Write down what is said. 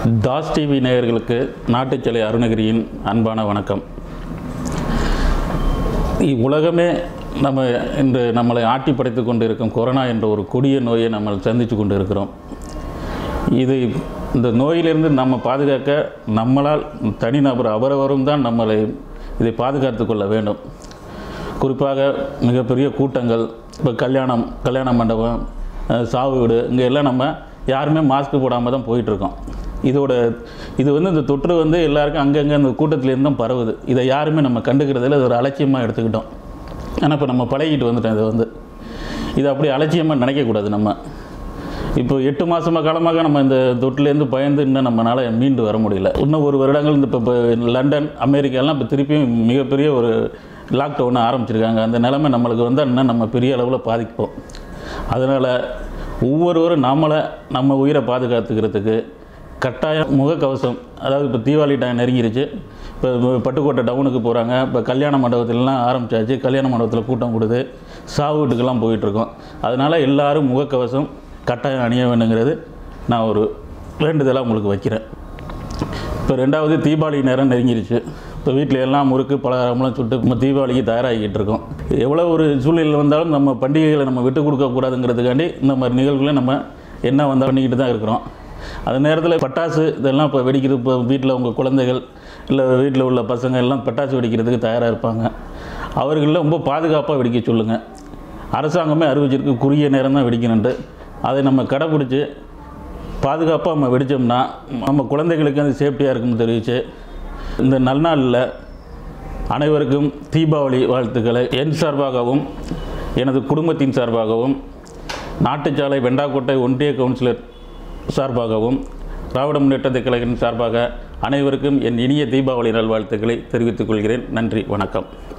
Das TV நேயர்களுக்கு நாட்டுச்சலை அருணகிரியின் அன்பான வணக்கம் இ- உலகமே நம்ம இன்று நம்மளை ஆட்டி படைத்து கொண்டு இருக்கும் கொரோனா என்ற ஒரு கொடிய நோயை நம்ம சந்தித்து கொண்டு இருக்கிறோம் இது இந்த நோயிலிருந்து நம்ம பாதுகாக்க நம்மளால் தனிநபர் அவரவரும் தான் நம்மளை இதை பாதுகாத்து கொள்ள வேண்டும் குறிப்பாக மிகப்பெரிய கூட்டங்கள் இப்போ கல்யாணம் கல்யாண மண்டபம் அஹ், சாவு வீடு இங்கே எல்லாம் நம்ம யாருமே மாஸ்க் போடாமல் தான் போயிட்டுருக்கோம் இதோட இது வந்து இந்த தொற்று வந்து எல்லாருக்கும் அங்கங்கே அந்த கூட்டத்திலேருந்து தான் பரவுது இதை யாருமே நம்ம கண்டுக்கிறதில்ல இது ஒரு அலட்சியமாக எடுத்துக்கிட்டோம் ஆனால் இப்போ நம்ம பழகிட்டு வந்துட்டோம் இதை வந்து இது அப்படி அலட்சியமாக நினைக்கக்கூடாது நம்ம இப்போ எட்டு மாதமாக காலமாக நம்ம இந்த தொற்றுலேருந்து பயந்து இன்னும் நம்மளால் மீண்டு வர முடியல இன்னும் ஒரு வருடங்கள் இந்த இப்போ இப்போ லண்டன் அமெரிக்காலாம் இப்போ திருப்பியும் மிகப்பெரிய ஒரு லாக்டவுன் ஆரம்பிச்சிருக்காங்க அந்த நிலைமை நம்மளுக்கு வந்தால் இன்னும் நம்ம பெரிய அளவில் பாதிப்போம் அதனால் ஒவ்வொருவரும் நம்மளை நம்ம உயிரை பாதுகாத்துக்கிறதுக்கு கட்டாயம் முகக்கவசம் அதாவது இப்போ தீபாவளி டைம் நெருங்கிருச்சு இப்போ பட்டுக்கோட்டை டவுனுக்கு போகிறாங்க இப்போ கல்யாண மண்டபத்திலலாம் ஆரம்பிச்சாச்சு கல்யாண மண்டபத்தில் கூட்டம் கொடுத்து சாவு வீட்டுக்கெல்லாம் போயிட்டுருக்கோம் அதனால் எல்லாரும் முகக்கவசம் கட்டாயம் அணிய வேண்டுங்கிறது நான் ஒரு வேண்டுதலாக உங்களுக்கு வைக்கிறேன் இப்போ ரெண்டாவது தீபாவளி நேரம் நெருங்கிருச்சு இப்போ வீட்டில் எல்லாம் முறுக்கு பலகாரம்லாம் சுட்டு நம்ம தீபாவளிக்கு தயாராகிக்கிட்டு இருக்கோம் எவ்வளோ ஒரு சூழ்நிலை வந்தாலும் நம்ம பண்டிகைகளை நம்ம விட்டு கொடுக்கக்கூடாதுங்கிறதுக்காண்டி இந்த மாதிரி நிகழ்வுகளை நம்ம என்ன வந்தால் பண்ணிக்கிட்டு தான் இருக்கிறோம் அந்த நேரத்தில் பட்டாசு இதெல்லாம் இப்போ வெடிக்கிறது இப்போ வீட்டில் உங்கள் குழந்தைகள் இல்லை வீட்டில் உள்ள பசங்க எல்லாம் பட்டாசு வெடிக்கிறதுக்கு தயாராக இருப்பாங்க அவர்களில் ரொம்ப பாதுகாப்பாக வெடிக்க சொல்லுங்கள் அரசாங்கமே அறிவிச்சிருக்கு குறுகிய நேரம் தான் வெடிக்கணுன்ட்டு அதை நம்ம கடைப்பிடிச்சி பாதுகாப்பாக நம்ம வெடித்தோம்னா நம்ம குழந்தைகளுக்கு அது சேஃப்டியாக இருக்கும்னு தெரிவித்து இந்த நல்நாளில் அனைவருக்கும் தீபாவளி வாழ்த்துக்களை என் சார்பாகவும் எனது குடும்பத்தின் சார்பாகவும் நாட்டுச்சாலை வெண்டாக்கோட்டை ஒன்றிய கவுன்சிலர் சார்பாகவும் திராவிட முன்னேற்றத்தை கழகத்தின் சார்பாக அனைவருக்கும் என் இனிய தீபாவளி நல்வாழ்த்துக்களை தெரிவித்துக் கொள்கிறேன் நன்றி வணக்கம்